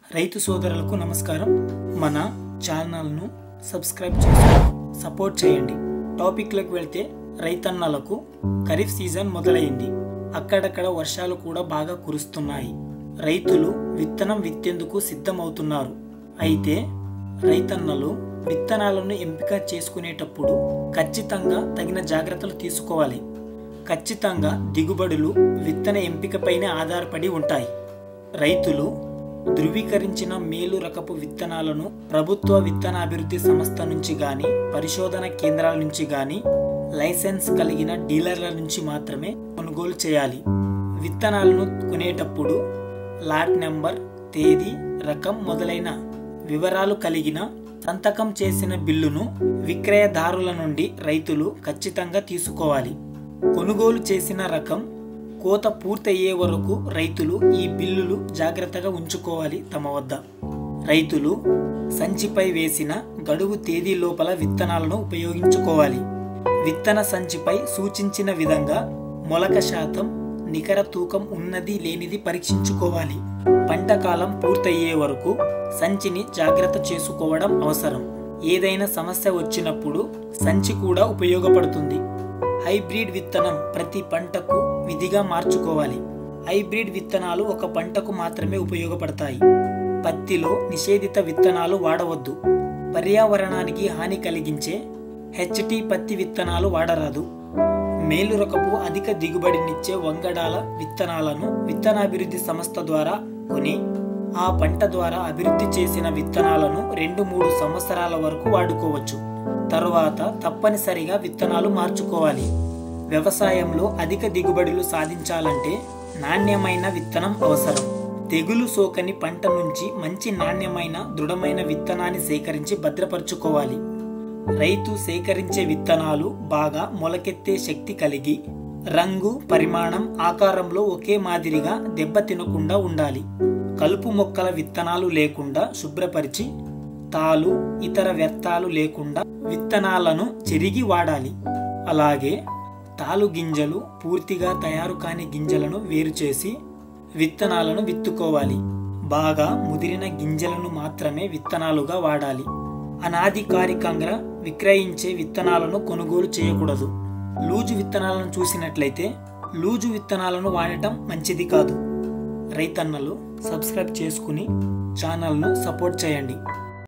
రైతు సోదరులకు నమస్కారం మన ఛానల్ను సబ్స్క్రైబ్ చేసి సపోర్ట్ చేయండి టాపిక్లకు వెళ్తే రైతన్నలకు ఖరీఫ్ సీజన్ మొదలైంది అక్కడక్కడ వర్షాలు కూడా బాగా కురుస్తున్నాయి రైతులు విత్తనం విత్తేందుకు సిద్ధమవుతున్నారు అయితే రైతన్నలు విత్తనాలను ఎంపిక చేసుకునేటప్పుడు ఖచ్చితంగా తగిన జాగ్రత్తలు తీసుకోవాలి ఖచ్చితంగా దిగుబడులు విత్తన ఎంపికపైనే ఆధారపడి ఉంటాయి రైతులు ధృవీకరించిన మేలు రకపు విత్తనాలను ప్రభుత్వ విత్తనాభివృద్ధి సంస్థ నుంచి గాని పరిశోధన కేంద్రాల నుంచి గాని లైసెన్స్ కలిగిన డీలర్ల నుంచి మాత్రమే కొనుగోలు చేయాలి విత్తనాలను కొనేటప్పుడు లాట్ నెంబర్ తేదీ రకం మొదలైన వివరాలు కలిగిన సంతకం చేసిన బిల్లును విక్రయదారుల నుండి రైతులు ఖచ్చితంగా తీసుకోవాలి కొనుగోలు చేసిన రకం కోత పూర్తయ్యే వరకు రైతులు ఈ బిల్లులు జాగ్రత్తగా ఉంచుకోవాలి తమ వద్ద రైతులు సంచిపై వేసిన గడువు తేదీ లోపల విత్తనాలను ఉపయోగించుకోవాలి విత్తన సంచిపై సూచించిన విధంగా మొలక శాతం నికర తూకం ఉన్నది లేనిది పరీక్షించుకోవాలి పంట కాలం పూర్తయ్యే వరకు సంచిని జాగ్రత్త చేసుకోవడం అవసరం ఏదైనా సమస్య వచ్చినప్పుడు సంచి కూడా ఉపయోగపడుతుంది హైబ్రిడ్ విత్తనం ప్రతి పంటకు విధిగా మార్చుకోవాలి హైబ్రిడ్ విత్తనాలు ఒక పంటకు మాత్రమే ఉపయోగపడతాయి పత్తిలో నిషేధిత విత్తనాలు వాడవద్దు పర్యావరణానికి హాని కలిగించే హెచ్టి పత్తి విత్తనాలు వాడరాదు మేలు రకపు అధిక దిగుబడినిచ్చే వంగడాల విత్తనాలను విత్తనాభివృద్ధి సంస్థ ద్వారా కొని ఆ పంట ద్వారా అభివృద్ధి చేసిన విత్తనాలను రెండు మూడు సంవత్సరాల వరకు వాడుకోవచ్చు తరువాత తప్పనిసరిగా విత్తనాలు మార్చుకోవాలి వ్యవసాయంలో అధిక దిగుబడులు సాధించాలంటే నాణ్యమైన విత్తనం అవసరం తెగులు సోకని పంట నుంచి మంచి నాణ్యమైన దృఢమైన విత్తనాన్ని సేకరించి భద్రపరుచుకోవాలి రైతు సేకరించే విత్తనాలు బాగా మొలకెత్తే శక్తి కలిగి రంగు పరిమాణం ఆకారంలో ఒకే మాదిరిగా దెబ్బ తినకుండా ఉండాలి కలుపు మొక్కల విత్తనాలు లేకుండా శుభ్రపరిచి తాలు ఇతర వ్యర్థాలు లేకుండా విత్తనాలను చెరిగి వాడాలి అలాగే తాలు గింజలు పూర్తిగా తయారు కాని గింజలను వేరు చేసి విత్తనాలను విత్తుకోవాలి బాగా ముదిరిన గింజలను మాత్రమే విత్తనాలుగా వాడాలి అనాధికారికంగా విక్రయించే విత్తనాలను కొనుగోలు చేయకూడదు లూజు విత్తనాలను చూసినట్లయితే లూజు విత్తనాలను వాడటం మంచిది కాదు రైతన్నలు సబ్స్క్రైబ్ చేసుకుని ఛానల్ను సపోర్ట్ చేయండి